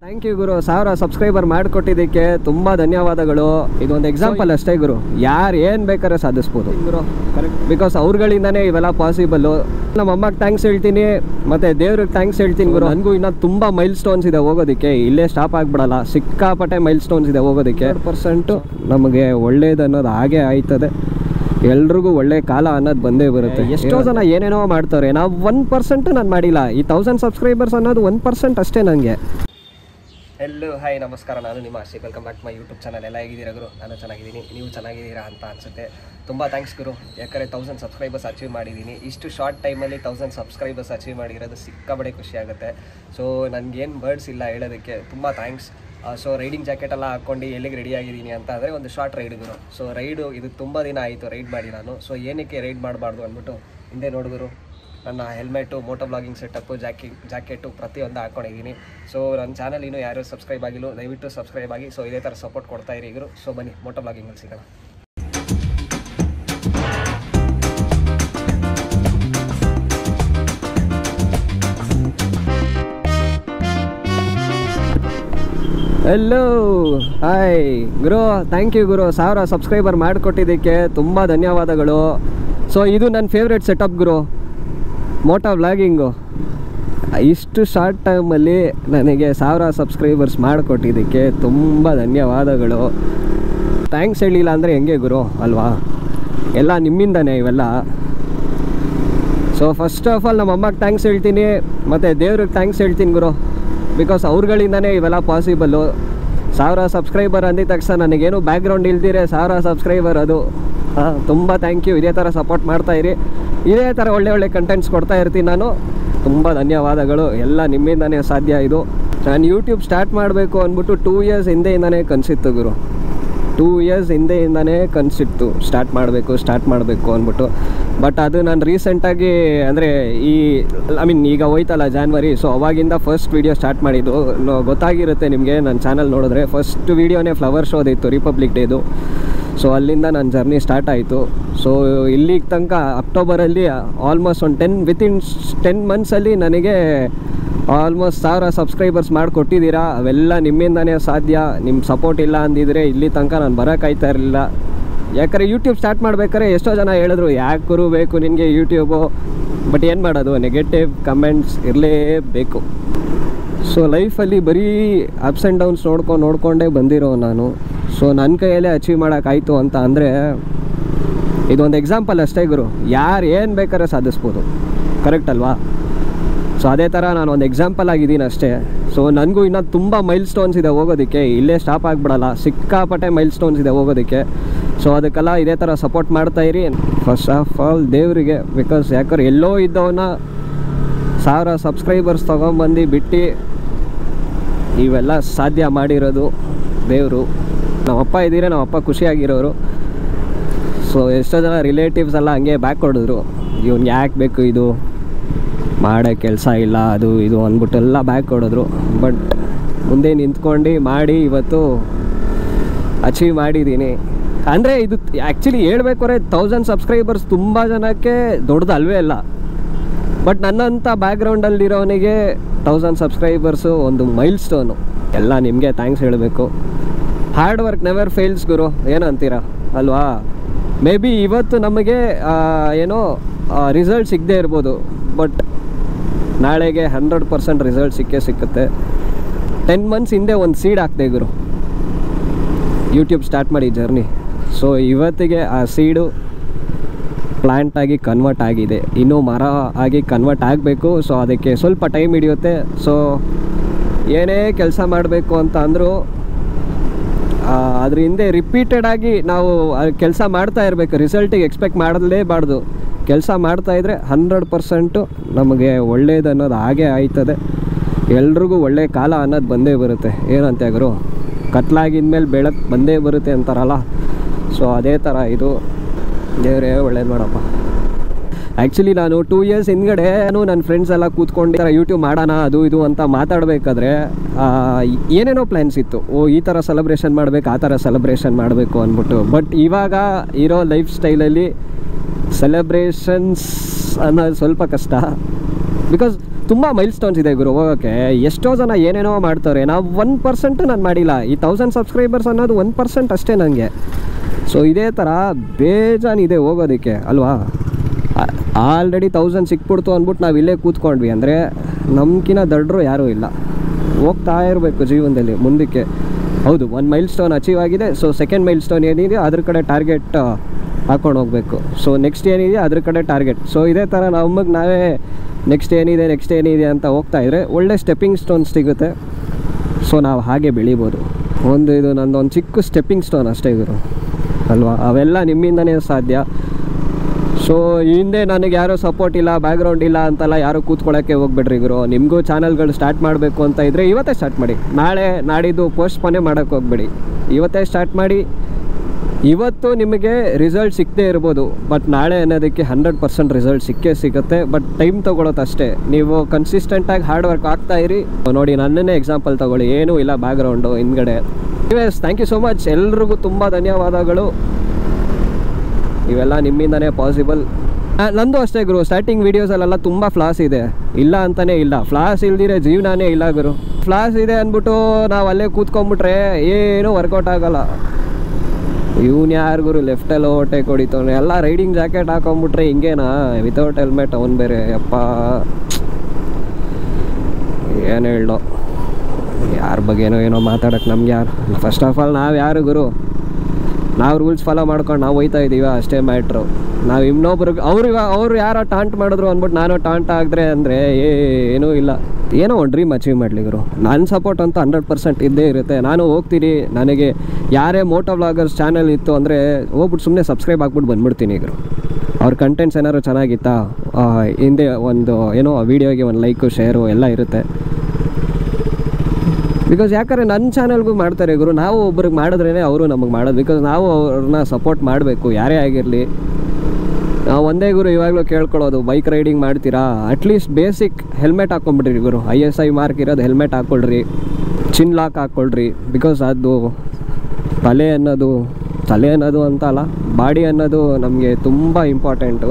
Thank you ಗುರು ಸಾವಿರ subscriber ಮಾಡಿಕೊಟ್ಟಿದ್ದಕ್ಕೆ ತುಂಬ ಧನ್ಯವಾದಗಳು ಇದೊಂದು ಎಕ್ಸಾಂಪಲ್ ಅಷ್ಟೇ ಗುರು ಯಾರು ಏನು ಬೇಕಾದ್ರೆ ಸಾಧಿಸ್ಬೋದು ಗುರು ಕರೆಕ್ಟ್ ಬಿಕಾಸ್ ಅವ್ರುಗಳಿಂದನೇ ಇವೆಲ್ಲ ಪಾಸಿಬಲ್ಲು ನಮ್ಮ ಅಮ್ಮಗೆ ಥ್ಯಾಂಕ್ಸ್ ಹೇಳ್ತೀನಿ ಮತ್ತು ದೇವ್ರಿಗೆ ಥ್ಯಾಂಕ್ಸ್ ಹೇಳ್ತೀನಿ ಗುರು ನನಗೂ ಇನ್ನೂ ತುಂಬ ಮೈಲ್ ಸ್ಟೋನ್ಸ್ ಇದೆ ಹೋಗೋದಕ್ಕೆ ಇಲ್ಲೇ ಸ್ಟಾಪ್ ಆಗಿಬಿಡಲ್ಲ ಸಿಕ್ಕಾಪಟ್ಟೆ ಮೈಲ್ ಸ್ಟೋನ್ಸ್ ಇದೆ ಹೋಗೋದಕ್ಕೆ ಪರ್ಸೆಂಟು ನಮಗೆ ಒಳ್ಳೇದು ಅನ್ನೋದು ಹಾಗೆ ಆಯ್ತದೆ ಎಲ್ರಿಗೂ ಒಳ್ಳೆ ಕಾಲ ಅನ್ನೋದು ಬಂದೇ ಬರುತ್ತೆ ಎಷ್ಟೋ ಜನ ಏನೇನೋ ಮಾಡ್ತಾರೆ ನಾವು ಒನ್ ಪರ್ಸೆಂಟ್ ನಾನು ಮಾಡಿಲ್ಲ ಈ ತೌಸಂಡ್ ಸಬ್ಸ್ಕ್ರೈಬರ್ಸ್ ಅನ್ನೋದು ಒನ್ ಪರ್ಸೆಂಟ್ ಅಷ್ಟೇ ನನಗೆ ಹೆಲೋ ಹಾಯ್ ನಮಸ್ಕಾರ ನಾನು ನಿಮ್ಮ Ashik welcome back my YouTube channel ಎಲ್ಲ ಹೇಗಿದ್ದೀರಾ ಗುರು ನಾನು ಚೆನ್ನಾಗಿದ್ದೀನಿ ನೀವು ಚೆನ್ನಾಗಿದ್ದೀರಾ ಅಂತ ಅನಿಸುತ್ತೆ ತುಂಬ ಥ್ಯಾಂಕ್ಸ್ ಗುರು ಯಾಕಂದರೆ ತೌಸಂಡ್ ಸಬ್ಸ್ಕ್ರೈಬರ್ಸ್ ಅಚೀವ್ ಮಾಡಿದ್ದೀನಿ ಇಷ್ಟು ಶಾರ್ಟ್ ಟೈಮಲ್ಲಿ ತೌಸಂಡ್ ಸಬ್ಸ್ಕ್ರೈಬರ್ಸ್ ಅಚೀವ್ ಮಾಡಿರೋದು ಸಿಕ್ಕಾಬಡೆ ಖುಷಿ ಆಗುತ್ತೆ ಸೊ ನನಗೇನು ವರ್ಡ್ಸ್ ಇಲ್ಲ ಹೇಳೋದಕ್ಕೆ ತುಂಬ ಥ್ಯಾಂಕ್ಸ್ ಸೊ ರೈಡಿಂಗ್ ಜಾಕೆಟ್ ಎಲ್ಲ ಹಾಕ್ಕೊಂಡು ಎಲ್ಲಿಗೆ ರೆಡಿ ಆಗಿದ್ದೀನಿ ಅಂತ ಅಂದರೆ ಒಂದು ಶಾರ್ಟ್ ರೈಡ್ ಗುರು ಸೊ ರೈಡು ಇದು ತುಂಬ ದಿನ ಆಯಿತು ರೈಡ್ ಮಾಡಿ ನಾನು ಸೊ ಏನಕ್ಕೆ ರೈಡ್ ಮಾಡಬಾರ್ದು ಅಂದ್ಬಿಟ್ಟು ಹಿಂದೆ ನೋಡಿದ್ರು ನನ್ನ ಹೆಲ್ಮೆಟು ಮೋಟೋ ಬ್ಲಾಗಿಂಗ್ ಸೆಟಪ್ಪು ಜಾಕಿ ಜಾಕೆಟು ಪ್ರತಿಯೊಂದು ಹಾಕ್ಕೊಂಡಿದ್ದೀನಿ ಸೊ ನನ್ನ ಚಾನಲ್ ಇನ್ನೂ ಯಾರು ಸಬ್ಸ್ಕ್ರೈಬ್ ಆಗಿಲ್ಲ ದಯವಿಟ್ಟು ಸಬ್ಸ್ಕ್ರೈಬ್ ಆಗಿ ಸೊ ಇದೇ ಥರ ಸಪೋರ್ಟ್ ಕೊಡ್ತಾ ಇರಿ ಇವರು ಸೊ ಬನ್ನಿ ಮೋಟೋ ಬ್ಲಾಗಿಂಗಲ್ಲಿ ಸಿಗೋಣ ಹೆಲೋ ಹಾಯ್ ಗುರು ಥ್ಯಾಂಕ್ ಯು ಗುರು ಸಾವಿರ ಸಬ್ಸ್ಕ್ರೈಬರ್ ಮಾಡಿಕೊಟ್ಟಿದ್ದಕ್ಕೆ ತುಂಬ ಧನ್ಯವಾದಗಳು ಸೊ ಇದು ನನ್ನ ಫೇವ್ರೆಟ್ ಸೆಟಪ್ ಗುರು ಮೋಟೋ ವ್ಲಾಗಿಂಗು ಇಷ್ಟು ಶಾರ್ಟ್ ಟೈಮಲ್ಲಿ ನನಗೆ ಸಾವಿರ ಸಬ್ಸ್ಕ್ರೈಬರ್ಸ್ ಮಾಡಿಕೊಟ್ಟಿದ್ದಕ್ಕೆ ತುಂಬ ಧನ್ಯವಾದಗಳು ಥ್ಯಾಂಕ್ಸ್ ಹೇಳಿಲ್ಲ ಅಂದರೆ ಹೆಂಗೆ ಗುರು ಅಲ್ವಾ ಎಲ್ಲ ನಿಮ್ಮಿಂದನೇ ಇವೆಲ್ಲ ಸೊ ಫಸ್ಟ್ ಆಫ್ ಆಲ್ ನಮ್ಮ ಅಮ್ಮಗೆ ಥ್ಯಾಂಕ್ಸ್ ಹೇಳ್ತೀನಿ ಮತ್ತು ದೇವ್ರಿಗೆ ಥ್ಯಾಂಕ್ಸ್ ಹೇಳ್ತೀನಿ ಗುರು ಬಿಕಾಸ್ ಅವ್ರುಗಳಿಂದನೇ ಇವೆಲ್ಲ ಪಾಸಿಬಲ್ಲು ಸಾವಿರ ಸಬ್ಸ್ಕ್ರೈಬರ್ ಅಂದಿದ ತಕ್ಷಣ ನನಗೇನು ಬ್ಯಾಕ್ಗ್ರೌಂಡ್ ಇಲ್ದಿರೆ ಸಾವಿರ ಸಬ್ಸ್ಕ್ರೈಬರ್ ಅದು ಹಾಂ ತುಂಬ ಥ್ಯಾಂಕ್ ಯು ಇದೇ ಥರ ಸಪೋರ್ಟ್ ಮಾಡ್ತಾ ಇರಿ ಇದೇ ಥರ ಒಳ್ಳೆ ಒಳ್ಳೆ ಕಂಟೆಂಟ್ಸ್ ಕೊಡ್ತಾ ಇರ್ತೀನಿ ನಾನು ತುಂಬ ಧನ್ಯವಾದಗಳು ಎಲ್ಲ ನಿಮ್ಮಿಂದನೇ ಸಾಧ್ಯ ಇದು ನಾನು ಯೂಟ್ಯೂಬ್ ಸ್ಟಾರ್ಟ್ ಮಾಡಬೇಕು ಅಂದ್ಬಿಟ್ಟು ಟೂ ಇಯರ್ಸ್ ಹಿಂದೆಯಿಂದನೇ ಕನಸಿತ್ತು ಗುರು ಟೂ ಇಯರ್ಸ್ ಹಿಂದೆಯಿಂದನೇ ಕನಸಿತ್ತು ಸ್ಟಾರ್ಟ್ ಮಾಡಬೇಕು ಸ್ಟಾರ್ಟ್ ಮಾಡಬೇಕು ಅಂದ್ಬಿಟ್ಟು ಬಟ್ ಅದು ನಾನು ರೀಸೆಂಟಾಗಿ ಅಂದರೆ ಈ ಐ ಮೀನ್ ಈಗ ಹೋಯ್ತಲ್ಲ ಜಾನ್ವರಿ ಸೊ ಅವಾಗಿಂದ ಫಸ್ಟ್ ವೀಡಿಯೋ ಸ್ಟಾರ್ಟ್ ಮಾಡಿದ್ದು ನೋ- ಗೊತ್ತಾಗಿರುತ್ತೆ ನಿಮಗೆ ನನ್ನ ಚಾನಲ್ ನೋಡಿದ್ರೆ ಫಸ್ಟ್ ವೀಡಿಯೋನೇ ಫ್ಲವರ್ ಶೋದಿತ್ತು ರಿಪಬ್ಲಿಕ್ ಡೇದು ಸೊ ಅಲ್ಲಿಂದ ನನ್ನ ಜರ್ನಿ ಸ್ಟಾರ್ಟ್ ಆಯಿತು ಸೊ ಇಲ್ಲಿಗೆ ತನಕ ಅಕ್ಟೋಬರಲ್ಲಿ ಆಲ್ಮೋಸ್ಟ್ ಒಂದು ಟೆನ್ ವಿತಿನ್ ಟೆನ್ ಮಂತ್ಸಲ್ಲಿ ನನಗೆ ಆಲ್ಮೋಸ್ಟ್ ಸಾವಿರ ಸಬ್ಸ್ಕ್ರೈಬರ್ಸ್ ಮಾಡಿಕೊಟ್ಟಿದ್ದೀರಾ ಅವೆಲ್ಲ ನಿಮ್ಮಿಂದನೇ ಸಾಧ್ಯ ನಿಮ್ಮ ಸಪೋರ್ಟ್ ಇಲ್ಲ ಅಂದಿದ್ರೆ ಇಲ್ಲಿ ತನಕ ನಾನು ಬರೋಕ್ಕಾಯ್ತಾ ಇರಲಿಲ್ಲ ಯಾಕಂದರೆ ಯೂಟ್ಯೂಬ್ ಸ್ಟಾರ್ಟ್ ಮಾಡ್ಬೇಕಾದ್ರೆ ಎಷ್ಟೋ ಜನ ಹೇಳಿದ್ರು ಯಾಕೆ ಗುರು ಬೇಕು ನಿನಗೆ ಯೂಟ್ಯೂಬು ಬಟ್ ಏನು ಮಾಡೋದು ನೆಗೆಟಿವ್ ಕಮೆಂಟ್ಸ್ ಇರಲೇಬೇಕು ಸೊ ಲೈಫಲ್ಲಿ ಬರೀ ಅಪ್ಸ್ ಆ್ಯಂಡ್ ಡೌನ್ಸ್ ನೋಡ್ಕೊಂಡು ನೋಡಿಕೊಂಡೇ ಬಂದಿರೋ ನಾನು ಸೊ ನನ್ನ ಕೈಯಲ್ಲೇ ಅಚೀವ್ ಮಾಡೋಕ್ಕಾಯ್ತು ಅಂತ ಅಂದರೆ ಇದೊಂದು ಎಕ್ಸಾಂಪಲ್ ಅಷ್ಟೇ ಗುರು ಯಾರು ಏನು ಬೇಕಾದ್ರೆ ಸಾಧಿಸ್ಬೋದು ಕರೆಕ್ಟ್ ಅಲ್ವಾ ಸೊ ಅದೇ ಥರ ನಾನು ಒಂದು ಎಕ್ಸಾಂಪಲ್ ಆಗಿದ್ದೀನಿ ಅಷ್ಟೇ ಸೊ ನನಗೂ ಇನ್ನೂ ತುಂಬ ಮೈಲ್ ಸ್ಟೋನ್ಸ್ ಇದೆ ಹೋಗೋದಕ್ಕೆ ಇಲ್ಲೇ ಸ್ಟಾಪ್ ಆಗಿಬಿಡಲ್ಲ ಸಿಕ್ಕಾಪಟ್ಟೆ ಮೈಲ್ ಸ್ಟೋನ್ಸ್ ಇದೆ ಹೋಗೋದಕ್ಕೆ ಸೊ ಅದಕ್ಕೆಲ್ಲ ಇದೇ ಥರ ಸಪೋರ್ಟ್ ಮಾಡ್ತಾ ಇರಿ ಫಸ್ಟ್ ಆಫ್ ಆಲ್ ದೇವರಿಗೆ ಬಿಕಾಸ್ ಯಾಕಂದ್ರೆ ಎಲ್ಲೋ ಇದ್ದವನ್ನ ಸಾವಿರ ಸಬ್ಸ್ಕ್ರೈಬರ್ಸ್ ತೊಗೊಂಬಂದು ಬಿಟ್ಟು ಇವೆಲ್ಲ ಸಾಧ್ಯ ಮಾಡಿರೋದು ದೇವರು ನಮ್ಮಪ್ಪ ಇದ್ದೀರ ನಮ್ಮಪ್ಪ ಖುಷಿಯಾಗಿರೋರು ಸೊ ಎಷ್ಟೋ ಜನ ರಿಲೇಟಿವ್ಸ್ ಎಲ್ಲ ಹಂಗೆ ಬ್ಯಾಕ್ ಹೊಡೆದ್ರು ಇವ್ನಿಗೆ ಯಾಕೆ ಬೇಕು ಇದು ಮಾಡೋ ಕೆಲಸ ಇಲ್ಲ ಅದು ಇದು ಅಂದ್ಬಿಟ್ಟೆಲ್ಲ ಬ್ಯಾಕ್ ಹೊಡೆದ್ರು ಬಟ್ ಮುಂದೆ ನಿಂತ್ಕೊಂಡು ಮಾಡಿ ಇವತ್ತು ಅಚೀವ್ ಮಾಡಿದ್ದೀನಿ ಅಂದರೆ ಇದು ಆ್ಯಕ್ಚುಲಿ ಹೇಳ್ಬೇಕಾದ್ರೆ ತೌಸಂಡ್ ಸಬ್ಸ್ಕ್ರೈಬರ್ಸ್ ತುಂಬ ಜನಕ್ಕೆ ದೊಡ್ಡದು ಅಲ್ವೇ ಇಲ್ಲ ಬಟ್ ನನ್ನಂಥ ಬ್ಯಾಕ್ಗ್ರೌಂಡಲ್ಲಿರೋನಿಗೆ ತೌಸಂಡ್ ಸಬ್ಸ್ಕ್ರೈಬರ್ಸು ಒಂದು ಮೈಲ್ ಸ್ಟೋನು ಎಲ್ಲ ನಿಮಗೆ ಥ್ಯಾಂಕ್ಸ್ ಹೇಳಬೇಕು ಹಾರ್ಡ್ ವರ್ಕ್ ನೆವರ್ ಫೇಲ್ಸ್ ಗುರು ಏನಂತೀರಾ ಅಲ್ವಾ ಮೇ ಬಿ ಇವತ್ತು ನಮಗೆ ಆ, ಏನೋ ರಿಸಲ್ಟ್ ಸಿಗದೇ ಇರ್ಬೋದು ಬಟ್ ನಾಳೆಗೆ ಹಂಡ್ರೆಡ್ ಪರ್ಸೆಂಟ್ ರಿಸಲ್ಟ್ ಸಿಕ್ಕೇ ಸಿಕ್ಕುತ್ತೆ ಟೆನ್ ಮಂತ್ಸ್ ಹಿಂದೆ ಒಂದು ಸೀಡ್ ಹಾಕ್ದೆ ಗುರು ಯೂಟ್ಯೂಬ್ ಸ್ಟಾರ್ಟ್ ಮಾಡಿ ಜರ್ನಿ ಸೊ ಇವತ್ತಿಗೆ ಆ ಸೀಡು ಪ್ಲ್ಯಾಂಟ್ ಆಗಿ ಕನ್ವರ್ಟ್ ಆಗಿದೆ ಇನ್ನೂ ಮರ ಆಗಿ ಕನ್ವರ್ಟ್ ಆಗಬೇಕು ಸೊ ಅದಕ್ಕೆ ಸ್ವಲ್ಪ ಟೈಮ್ ಹಿಡಿಯುತ್ತೆ ಸೊ ಏನೇ ಕೆಲಸ ಮಾಡಬೇಕು ಅಂತ ಅಂದರೂ ಅದ್ರ ಹಿಂದೆ ರಿಪೀಟೆಡ್ ಆಗಿ ನಾವು ಕೆಲಸ ಮಾಡ್ತಾ ಇರಬೇಕು ರಿಸಲ್ಟಿಗೆ ಎಕ್ಸ್ಪೆಕ್ಟ್ ಮಾಡಲೇಬಾರ್ದು ಕೆಲಸ ಮಾಡ್ತಾ ಇದ್ದರೆ ಹಂಡ್ರೆಡ್ ಪರ್ಸೆಂಟು ನಮಗೆ ಒಳ್ಳೇದು ಅನ್ನೋದು ಹಾಗೆ ಆಯ್ತದೆ ಎಲ್ರಿಗೂ ಒಳ್ಳೆ ಕಾಲ ಅನ್ನೋದು ಬಂದೇ ಬರುತ್ತೆ ಏನಂತೆ ಗುರು ಕತ್ಲಾಗಿದ್ಮೇಲೆ ಬೆಳಕು ಬಂದೇ ಬರುತ್ತೆ ಅಂತಾರಲ್ಲ ಸೊ ಅದೇ ಥರ ಇದು ದೇವರೇ ಒಳ್ಳೇದು ಮಾಡಪ್ಪ ಆ್ಯಕ್ಚುಲಿ ನಾನು ಟೂ ಇಯರ್ಸ್ ಹಿಂದ್ಗಡೆ ನಾನು ನನ್ನ ಫ್ರೆಂಡ್ಸ್ ಎಲ್ಲ ಕೂತ್ಕೊಂಡು ಈ ಥರ ಯೂಟ್ಯೂಬ್ ಮಾಡೋಣ ಅದು ಇದು ಅಂತ ಮಾತಾಡಬೇಕಾದ್ರೆ ಏನೇನೋ ಪ್ಲ್ಯಾನ್ಸ್ ಇತ್ತು ಓ ಈ ಥರ ಸೆಲೆಬ್ರೇಷನ್ ಮಾಡಬೇಕು ಆ ಥರ ಸೆಲೆಬ್ರೇಷನ್ ಮಾಡಬೇಕು ಅಂದ್ಬಿಟ್ಟು ಬಟ್ ಇವಾಗ ಇರೋ ಲೈಫ್ ಸ್ಟೈಲಲ್ಲಿ ಸೆಲೆಬ್ರೇಷನ್ಸ್ ಅನ್ನೋದು ಸ್ವಲ್ಪ ಕಷ್ಟ ಬಿಕಾಸ್ ತುಂಬ ಮೈಲ್ ಸ್ಟೋನ್ಸ್ ಇದೆ ಗುರು ಹೋಗೋಕ್ಕೆ ಎಷ್ಟೋ ಜನ ಏನೇನೋ ಮಾಡ್ತಾರೆ ನಾವು ಒನ್ ಪರ್ಸೆಂಟು ನಾನು ಮಾಡಿಲ್ಲ ಈ ತೌಸಂಡ್ ಸಬ್ಸ್ಕ್ರೈಬರ್ಸ್ ಅನ್ನೋದು ಒನ್ ಪರ್ಸೆಂಟ್ ಅಷ್ಟೇ ನನಗೆ ಸೊ ಇದೇ ಥರ ಬೇಜಾನಿದೆ ಹೋಗೋದಕ್ಕೆ ಅಲ್ವಾ ಆಲ್ರೆಡಿ ತೌಸಂಡ್ ಸಿಕ್ಬಿಡ್ತು ಅಂದ್ಬಿಟ್ಟು ನಾವು ಇಲ್ಲೇ ಕೂತ್ಕೊಂಡ್ವಿ ಅಂದರೆ ನಮ್ಕಿನ ದಡ್ರು ಯಾರೂ ಇಲ್ಲ ಹೋಗ್ತಾ ಇರಬೇಕು ಜೀವನದಲ್ಲಿ ಮುಂದಕ್ಕೆ ಹೌದು ಒಂದು ಮೈಲ್ ಸ್ಟೋನ್ ಅಚೀವ್ ಆಗಿದೆ ಸೊ ಸೆಕೆಂಡ್ ಮೈಲ್ ಸ್ಟೋನ್ ಏನಿದೆ ಅದ್ರ ಕಡೆ ಟಾರ್ಗೆಟ್ ಹಾಕೊಂಡು ಹೋಗಬೇಕು ಸೊ ನೆಕ್ಸ್ಟ್ ಏನಿದೆ ಅದ್ರ ಕಡೆ ಟಾರ್ಗೆಟ್ ಸೊ ಇದೇ ಥರ ನಮಗೆ ನಾವೇ ನೆಕ್ಸ್ಟ್ ಏನಿದೆ ನೆಕ್ಸ್ಟ್ ಏನಿದೆ ಅಂತ ಹೋಗ್ತಾ ಇದ್ರೆ ಒಳ್ಳೆ ಸ್ಟೆಪ್ಪಿಂಗ್ ಸ್ಟೋನ್ ಸಿಗುತ್ತೆ ಸೊ ನಾವು ಹಾಗೆ ಬೆಳಿಬೋದು ಒಂದು ಇದು ನಂದು ಒಂದು ಚಿಕ್ಕ ಸ್ಟೆಪ್ಪಿಂಗ್ ಸ್ಟೋನ್ ಅಷ್ಟೇ ಗುರು ಅಲ್ವಾ ಅವೆಲ್ಲ ನಿಮ್ಮಿಂದನೇ ಸಾಧ್ಯ ಸೊ ಹಿಂದೆ ನನಗೆ ಯಾರೋ ಸಪೋರ್ಟ್ ಇಲ್ಲ ಬ್ಯಾಕ್ಗ್ರೌಂಡ್ ಇಲ್ಲ ಅಂತೆಲ್ಲ ಯಾರು ಕೂತ್ಕೊಳ್ಳೋಕ್ಕೆ ಹೋಗ್ಬೇಡ್ರಿ ಗುರು ನಿಮಗೂ ಚಾನಲ್ಗಳು ಸ್ಟಾರ್ಟ್ ಮಾಡಬೇಕು ಅಂತ ಇದ್ದರೆ ಇವತ್ತೇ ಸ್ಟಾರ್ಟ್ ಮಾಡಿ ನಾಳೆ ನಾಡಿದ್ದು ಪೋಸ್ಟ್ಪೋನೇ ಮಾಡೋಕ್ಕೆ ಹೋಗ್ಬೇಡಿ ಇವತ್ತೇ ಸ್ಟಾರ್ಟ್ ಮಾಡಿ ಇವತ್ತು ನಿಮಗೆ ರಿಸಲ್ಟ್ ಸಿಕ್ಕದೇ ಇರ್ಬೋದು ಬಟ್ ನಾಳೆ ಅನ್ನೋದಕ್ಕೆ ಹಂಡ್ರೆಡ್ ಪರ್ಸೆಂಟ್ ರಿಸಲ್ಟ್ ಸಿಕ್ಕೇ ಸಿಗುತ್ತೆ ಬಟ್ ಟೈಮ್ ತೊಗೊಳೋದು ಅಷ್ಟೇ ನೀವು ಕನ್ಸಿಸ್ಟೆಂಟಾಗಿ ಹಾರ್ಡ್ ವರ್ಕ್ ಆಗ್ತಾ ಇರಿ ನೋಡಿ ನನ್ನನ್ನೇ ಎಕ್ಸಾಂಪಲ್ ತೊಗೊಳ್ಳಿ ಏನೂ ಇಲ್ಲ ಬ್ಯಾಕ್ಗ್ರೌಂಡು ಹಿಂದ್ಗಡೆ yes thank you so much ಎಲ್ರಿಗೂ ತುಂಬ ಧನ್ಯವಾದಗಳು ಇವೆಲ್ಲ ನಿಮ್ಮಿಂದನೇ ಪಾಸಿಬಲ್ ನಂದು ಅಷ್ಟೇ ಗುರು ಸ್ಟಾರ್ಟಿಂಗ್ ವೀಡಿಯೋಸಲ್ಲೆಲ್ಲ ತುಂಬ ಫ್ಲಾಸ್ ಇದೆ ಇಲ್ಲ ಅಂತಲೇ ಇಲ್ಲ ಫ್ಲಾಸ್ ಇಲ್ದಿರೆ ಜೀವನನೇ ಇಲ್ಲ ಗುರು ಫ್ಲಾಸ್ ಇದೆ ಅಂದ್ಬಿಟ್ಟು ನಾವು ಅಲ್ಲೇ ಕೂತ್ಕೊಂಡ್ಬಿಟ್ರೆ ಏನೂ ವರ್ಕೌಟ್ ಆಗಲ್ಲ ಇವನ್ ಯಾರು ಗುರು ಲೆಫ್ಟಲ್ಲಿ ಓವರ್ಟೇಕ್ ಹೊಡಿತವನೆ ಎಲ್ಲ ರೈಡಿಂಗ್ ಜಾಕೆಟ್ ಹಾಕೊಂಡ್ಬಿಟ್ರೆ ಹಿಂಗೇನಾ ವಿತೌಟ್ ಹೆಲ್ಮೆಟ್ ಅವನು ಬೇರೆ ಯಪ್ಪ ಏನು ಹೇಳೋ ಯಾರ ಬಗ್ಗೆನೋ ಏನೋ ಮಾತಾಡೋಕೆ ನಮ್ಗೆ ಯಾರು ಫಸ್ಟ್ ಆಫ್ ಆಲ್ ನಾವು ಯಾರು ಗುರು ನಾವು ರೂಲ್ಸ್ ಫಾಲೋ ಮಾಡ್ಕೊಂಡು ನಾವು ಹೋಯ್ತಾ ಇದ್ದೀವ ಅಷ್ಟೇ ಮ್ಯಾಟ್ರು ನಾವು ಇನ್ನೊಬ್ರಿಗೆ ಅವ್ರು ಇವಾಗ ಅವ್ರು ಯಾರೋ ಟಾಂಟ್ ಮಾಡಿದ್ರು ಅಂದ್ಬಿಟ್ಟು ನಾನು ಟಾಂಟ್ ಆಗಿದ್ರೆ ಅಂದರೆ ಏನೂ ಇಲ್ಲ ಏನೋ ಒಂದು ಡ್ರೀಮ್ ಅಚೀವ್ ಮಾಡಲಿ ಗುರು ನನ್ನ ಸಪೋರ್ಟ್ ಅಂತೂ ಹಂಡ್ರೆಡ್ ಪರ್ಸೆಂಟ್ ಇದ್ದೇ ಇರುತ್ತೆ ನಾನು ಹೋಗ್ತೀನಿ ನನಗೆ ಯಾರೇ ಮೋಟೋ ವ್ಲಾಗರ್ಸ್ ಚಾನಲ್ ಇತ್ತು ಅಂದರೆ ಹೋಗ್ಬಿಟ್ಟು ಸುಮ್ಮನೆ ಸಬ್ಸ್ಕ್ರೈಬ್ ಆಗ್ಬಿಟ್ಟು ಬಂದ್ಬಿಡ್ತೀನಿ ಗುರು ಅವ್ರ ಕಂಟೆಂಟ್ಸ್ ಏನಾದ್ರು ಚೆನ್ನಾಗಿತ್ತಾ ಆ, ಹಿಂದೆ ಒಂದು ಏನೋ ವೀಡಿಯೋಗೆ ಒಂದು ಲೈಕು ಶೇರು ಎಲ್ಲ ಇರುತ್ತೆ ಬಿಕಾಸ್ ಯಾಕಂದರೆ ನನ್ನ ಚಾನಲ್ಗೂ ಮಾಡ್ತಾರೆ ಗುರು ನಾವು ಒಬ್ರಿಗೆ ಮಾಡಿದ್ರೇ ಅವರು ನಮಗೆ ಮಾಡೋದು ಬಿಕಾಸ್ ನಾವು ಅವ್ರನ್ನ ಸಪೋರ್ಟ್ ಮಾಡಬೇಕು ಯಾರೇ ಆಗಿರಲಿ ನಾವು ಒಂದೇ ಗುರು ಇವಾಗಲೂ ಕೇಳ್ಕೊಳ್ಳೋದು ಬೈಕ್ ರೈಡಿಂಗ್ ಮಾಡ್ತೀರಾ ಅಟ್ಲೀಸ್ಟ್ ಬೇಸಿಕ್ ಹೆಲ್ಮೆಟ್ ಹಾಕ್ಕೊಂಬಿಡ್ರಿ ಗುರು ಐ ಎಸ್ ಐ ಮಾರ್ಕ್ ಇರೋದು ಹೆಲ್ಮೆಟ್ ಹಾಕ್ಕೊಳ್ರಿ ಚಿನ್ ಲಾಕ್ ಹಾಕ್ಕೊಳ್ರಿ ಬಿಕಾಸ್ ಅದು ತಲೆ ಅನ್ನೋದು ತಲೆ ಅನ್ನೋದು ಅಂತ ಅಲ್ಲ ಬಾಡಿ ಅನ್ನೋದು ನಮಗೆ ತುಂಬ ಇಂಪಾರ್ಟೆಂಟು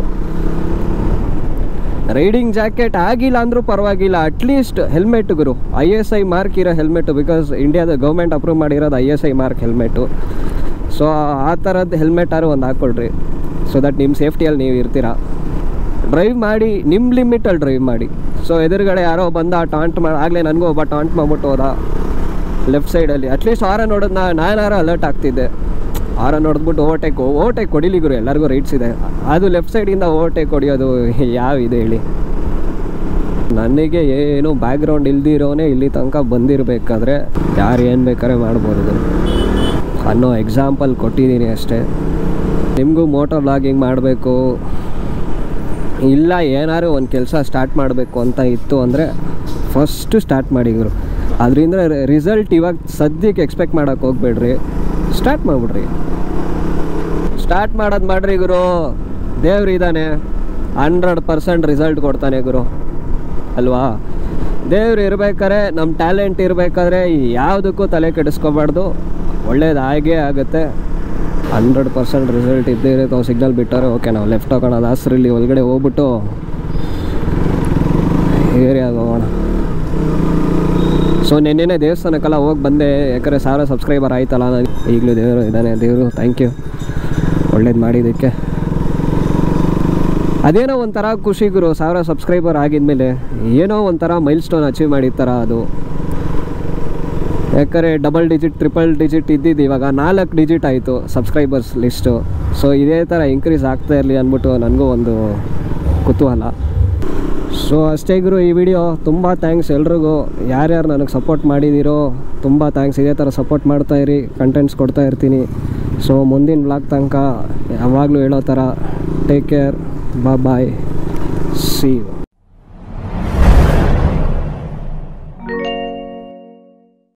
ರೈಡಿಂಗ್ ಜಾಕೆಟ್ ಆಗಿಲ್ಲ ಅಂದರೂ ಪರವಾಗಿಲ್ಲ ಅಟ್ಲೀಸ್ಟ್ ಹೆಲ್ಮೆಟ್ ಗುರು ಐ ಎಸ್ ಐ ಮಾರ್ಕ್ ಇರೋ ಹೆಲ್ಮೆಟು ಬಿಕಾಸ್ ಇಂಡಿಯಾದ ಗೌರ್ಮೆಂಟ್ ಅಪ್ರೂವ್ ಮಾಡಿರೋದು I S I mark helmet so ಆ ಥರದ್ದು ಹೆಲ್ಮೆಟಾರು ಒಂದು ಹಾಕ್ಕೊಳ್ರಿ ಸೊ ದಟ್ ನಿಮ್ಮ ಸೇಫ್ಟಿಯಲ್ಲಿ ನೀವು ಇರ್ತೀರಾ ಡ್ರೈವ್ ಮಾಡಿ ನಿಮ್ಮ ಲಿಮಿಟಲ್ಲಿ ಡ್ರೈವ್ ಮಾಡಿ ಸೊ ಎದುರುಗಡೆ ಯಾರೋ ಬಂದ ಟಾಂಟ್ ಮಾಡಿ ಆಗಲೇ ನನಗೂ ಒಬ್ಬ ಟಾಂಟ್ ಮಾಡ್ಬಿಟ್ಟು ಹೋದ ಲೆಫ್ಟ್ ಸೈಡಲ್ಲಿ ಅಟ್ಲೀಸ್ಟ್ ಆರ ನೋಡೋದು ನಾ ನಾನಾರ ಅಲರ್ಟ್ ಆಗ್ತಿದ್ದೆ ಆರ ನೋಡಿದ್ಬಿಟ್ಟು ಓವರ್ಟೇಕ್ ಓವರ್ಟೇಕ್ ಹೊಡಿಲಿ ಗುರು ಎಲ್ಲರಿಗೂ ರೈಟ್ಸ್ ಇದೆ ಅದು ಲೆಫ್ಟ್ ಸೈಡಿಂದ ಓವರ್ಟೇಕ್ ಹೊಡಿಯೋದು ಯಾವ ಇದೆ ಹೇಳಿ ನನಗೆ ಏನು ಬ್ಯಾಕ್ಗ್ರೌಂಡ್ ಇಲ್ದಿರೋನೇ ಇಲ್ಲಿ ತನಕ ಬಂದಿರಬೇಕಾದ್ರೆ ಯಾರು ಏನು ಬೇಕಾದ್ರೆ ಮಾಡ್ಬೋದು ಗುರು. ಅನ್ನೋ ಎಕ್ಸಾಂಪಲ್ ಕೊಟ್ಟಿದ್ದೀನಿ ಅಷ್ಟೇ ನಿಮಗೂ ಮೋಟೋ ಬ್ಲಾಗಿಂಗ್ ಮಾಡಬೇಕು ಇಲ್ಲ ಏನಾದ್ರು ಒಂದು ಕೆಲಸ ಸ್ಟಾರ್ಟ್ ಮಾಡಬೇಕು ಅಂತ ಇತ್ತು ಅಂದರೆ ಫಸ್ಟು ಸ್ಟಾರ್ಟ್ ಮಾಡಿ ಗುರು ಅದರಿಂದ ರಿಸಲ್ಟ್ ಇವಾಗ ಸದ್ಯಕ್ಕೆ ಎಕ್ಸ್ಪೆಕ್ಟ್ ಮಾಡೋಕೆ ಹೋಗ್ಬೇಡ್ರಿ ಸ್ಟಾರ್ಟ್ ಮಾಡಿಬಿಡ್ರಿ ಸ್ಟಾರ್ಟ್ ಮಾಡೋದು ಮಾಡ್ರಿ ಗುರು ದೇವ್ರು ಇದ್ದಾನೆ ಹಂಡ್ರೆಡ್ ಪರ್ಸೆಂಟ್ ರಿಸಲ್ಟ್ ಕೊಡ್ತಾನೆ ಗುರು ಅಲ್ವಾ ದೇವ್ರು ಇರ್ಬೇಕಾದ್ರೆ ನಮ್ಮ ಟ್ಯಾಲೆಂಟ್ ಇರಬೇಕಾದ್ರೆ ಯಾವುದಕ್ಕೂ ತಲೆ ಕೆಡಿಸ್ಕೋಬಾರ್ದು ಒಳ್ಳೇದು ಆಗೇ ಆಗುತ್ತೆ ಹಂಡ್ರೆಡ್ ಪರ್ಸೆಂಟ್ ರಿಸಲ್ಟ್ ಇದ್ದೇ ಇರುತ್ತೆ ಅವ್ರು ಸಿಗ್ನಲ್ ಬಿಟ್ಟರೆ ಓಕೆ ನಾವು ಲೆಫ್ಟ್ ಹೋಗೋಣ ದಾಸರಲ್ಲಿ ಒಳಗಡೆ ಹೋಗ್ಬಿಟ್ಟು ಏರಿಯಾಗ ಹೋಗೋಣ ಸೊ ನೆನ್ನೆನೇ ದೇವಸ್ಥಾನಕ್ಕೆಲ್ಲ ಹೋಗಿ ಬಂದೆ ಯಾಕಂದರೆ ಸಾವಿರ ಸಬ್ಸ್ಕ್ರೈಬರ್ ಆಯ್ತಲ್ಲ ನಾನು ಈಗಲೂ ದೇವರು ಇದ್ದಾನೆ ದೇವರು ಥ್ಯಾಂಕ್ ಯು ಒಳ್ಳೇದು ಮಾಡಿದ್ದಕ್ಕೆ ಅದೇನೋ ಒಂಥರ ಖುಷಿ ಗುರು ಸಾವಿರ ಸಬ್ಸ್ಕ್ರೈಬರ್ ಆಗಿದ್ಮೇಲೆ ಏನೋ ಒಂಥರ ಮೈಲ್ ಸ್ಟೋನ್ ಅಚೀವ್ ಮಾಡಿರ್ತಾರ ಅದು ಯಾಕಂದರೆ ಡಬಲ್ ಡಿಜಿಟ್ ಟ್ರಿಪಲ್ ಡಿಜಿಟ್ ಇದ್ದಿದ್ದು ಇವಾಗ ನಾಲ್ಕು ಡಿಜಿಟ್ ಆಯಿತು ಸಬ್ಸ್ಕ್ರೈಬರ್ಸ್ ಲಿಸ್ಟು ಸೊ ಇದೇ ಥರ ಇಂಕ್ರೀಸ್ ಆಗ್ತಾ ಇರಲಿ ಅಂದ್ಬಿಟ್ಟು ನನಗೂ ಒಂದು ಕುತೂಹಲ ಸೊ ಅಷ್ಟೇ ಗುರು ಈ ವಿಡಿಯೋ ತುಂಬ ಥ್ಯಾಂಕ್ಸ್ ಎಲ್ರಿಗೂ ಯಾರ್ಯಾರು ನನಗೆ ಸಪೋರ್ಟ್ ಮಾಡಿದ್ದೀರೋ ತುಂಬ ಥ್ಯಾಂಕ್ಸ್ ಇದೇ ಥರ ಸಪೋರ್ಟ್ ಮಾಡ್ತಾ ಇರಿ ಕಂಟೆಂಟ್ಸ್ ಕೊಡ್ತಾ ಇರ್ತೀನಿ ಸೊ ಮುಂದಿನ ಬ್ಲಾಗ್ ತನಕ ಯಾವಾಗಲೂ ಹೇಳೋ ಥರ take care bye see you